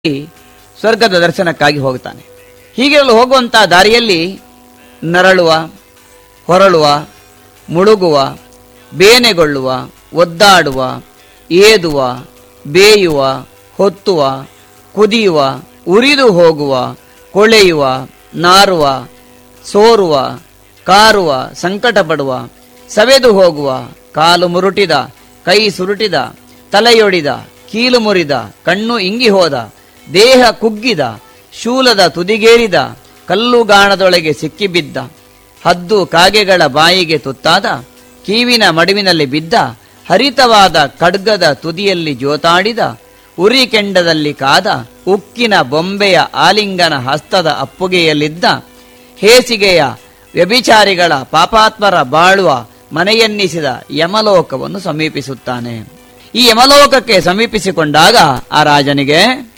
ಸ್ವರ್ಗದ ದರ್ಶನಕ್ಕಾಗಿ ಹೋಗ್ತಾನೆ ಹೀಗೆಲ್ಲ ಹೋಗುವಂತ ದಾರಿಯಲ್ಲಿ ನರಳುವ ಹೊರಳುವ ಮುಳುಗುವ ಬೇನೆಗೊಳ್ಳುವ ಒದ್ದಾಡುವ ಏದುವ ಬೇಯುವ ಹೊತ್ತುವ ಕುದಿಯುವ ಉರಿದು ಹೋಗುವ ಕೊಳೆಯುವ ನಾರುವ ಸೋರುವ ಕಾರುವ ಸಂಕಟ ಪಡುವ ಸವೆದು ಹೋಗುವ ಕಾಲು ಮುರುಟಿದ ಕೈ ಸುರುಟಿದ ತಲೆಯೊಡಿದ ಕೀಲು ಮುರಿದ ಕಣ್ಣು ಇಂಗಿ ಹೋದ ದೇಹ ಕುಗ್ಗಿದ ಶೂಲದ ತುದಿಗೇರಿದ ಕಲ್ಲುಗಾಣದೊಳಗೆ ಸಿಕ್ಕಿಬಿದ್ದ ಹದ್ದು ಕಾಗೆಗಳ ಬಾಯಿಗೆ ತುತ್ತಾದ ಕೀವಿನ ಮಡುವಿನಲ್ಲಿ ಬಿದ್ದ ಹರಿತವಾದ ಖಡ್ಗದ ತುದಿಯಲ್ಲಿ ಜೋತಾಡಿದ ಉರಿ ಕೆಂಡದಲ್ಲಿ ಕಾದ ಉಕ್ಕಿನ ಬೊಂಬೆಯ ಆಲಿಂಗನ ಹಸ್ತದ ಅಪ್ಪುಗೆಯಲ್ಲಿದ್ದ ಹೇಸಿಗೆಯ ವ್ಯಭಿಚಾರಿಗಳ ಪಾಪಾತ್ಮರ ಬಾಳುವ ಮನೆಯನ್ನಿಸಿದ ಯಮಲೋಕವನ್ನು ಸಮೀಪಿಸುತ್ತಾನೆ ಈ ಯಮಲೋಕಕ್ಕೆ ಸಮೀಪಿಸಿಕೊಂಡಾಗ ಆ ರಾಜನಿಗೆ